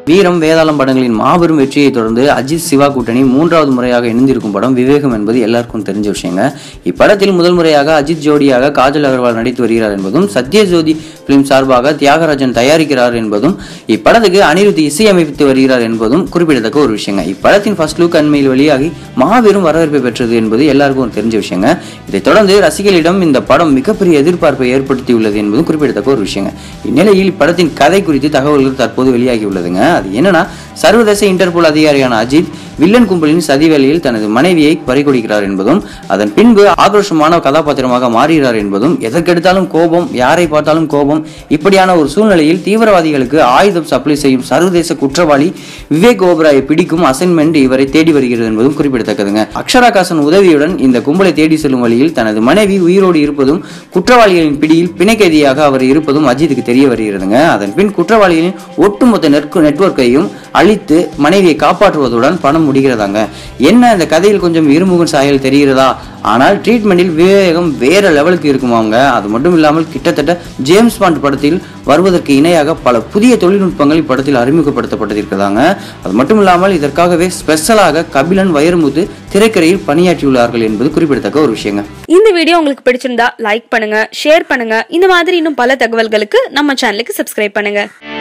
வீரம் வேதாளம் படங்களின் மாபெரும் வெற்றியை தொடர்ந்து அஜித் சிவா கூட்டணி மூன்றாவது முறையாக இணைந்திருக்கும் படம் விவேகம் என்பது எல்லாருக்கும் தெரிஞ்ச விஷயங்க இப்படத்தில் முதல் முறையாக அஜித் ஜோடியாக காஜல் அகர்வால் நடித்து வருகிறார் என்பதும் சத்யஜோதி பிலிம் சார்பாக தியாகராஜன் தயாரிக்கிறார் என்பதும் இப்படத்துக்கு அனிருத் இசையமைத்து வருகிறார் என்பதும் குறிப்பிடத்தக்க ஒரு விஷயங்க இப்படத்தின் ஃபர்ஸ்ட் லுக் அண்மையில் வெளியாகி மாபெரும் வரவேற்பை பெற்றது என்பது எல்லாருக்கும் தெரிஞ்ச விஷயங்க இதைத் தொடர்ந்து ரசிகர்களிடம் இந்த படம் மிகப்பெரிய எதிர்பார்ப்பை ஏற்படுத்தியுள்ளது என்பதும் குறிப்பிடத்தக்க ஒரு விஷயங்க இந்நிலையில் இப்படத்தின் கதை குறித்து தகவல்கள் தற்போது வெளியாகி உள்ளதுங்க அது என்னன்னா சர்வதேச இன்டர்போல் அதிகாரியான அஜித் வில்லன் கும்பலின் சதி வேளையில் தனது மனைவியை பறிகொடுக்கிறார் என்பதும் அதன் பின்பு ஆக்ரோஷமான கதாபாத்திரமாக மாறுகிறார் என்பதும் எதற்கெடுத்தாலும் கோபம் யாரை பார்த்தாலும் கோபம் இப்படியான ஒரு சூழ்நிலையில் தீவிரவாதிகளுக்கு ஆயுதம் சப்ளை செய்யும் சர்வதேச குற்றவாளி விவேக் ஓபராயை பிடிக்கும் அசைன்மெண்ட் இவரை தேடி வருகிறது என்பதும் குறிப்பிடத்தக்கதுங்க அக்ஷராகாசன் உதவியுடன் இந்த கும்பலை தேடி செல்லும் வழியில் தனது மனைவி உயிரோடு இருப்பதும் குற்றவாளிகளின் பிடியில் பிணைக்கைதியாக அவர் இருப்பதும் அஜித்துக்கு தெரிய வருகிறதுங்க அதன் பின் குற்றவாளிகளின் ஒட்டுமொத்த நெற்கு நெட்வொர்க்கையும் அழித்து மனைவியை காப்பாற்றுவதுடன் பணம் முடிகிறதாங்க என்ன இந்த கதையில் கொஞ்சம் இருமுகன் சாயல் தெரிகிறதா ஆனால் ட்ரீட்மெண்டில் விவேகம் வேற லெவலுக்கு இருக்குமாங்க அது மட்டும் இல்லாமல் கிட்டத்தட்ட ஜேம்ஸ் பாண்ட் படத்தில் வருவதற்கு இணையாக பல புதிய தொழில்நுட்பங்கள் இப்படத்தில் அறிமுகப்படுத்தப்பட்டிருக்கிறதாங்க அது மட்டும் இல்லாமல் இதற்காகவே ஸ்பெஷலாக கபிலன் வைரமுத்து திரைக்கரையில் பணியாற்றியுள்ளார்கள் என்பது குறிப்பிடத்தக்க ஒரு விஷயங்க இந்த வீடியோ உங்களுக்கு பிடிச்சிருந்தா லைக் பண்ணுங்க ஷேர் பண்ணுங்க இந்த மாதிரி இன்னும் பல தகவல்களுக்கு நம்ம சேனலுக்கு சப்ஸ்கிரைப் பண்ணுங்க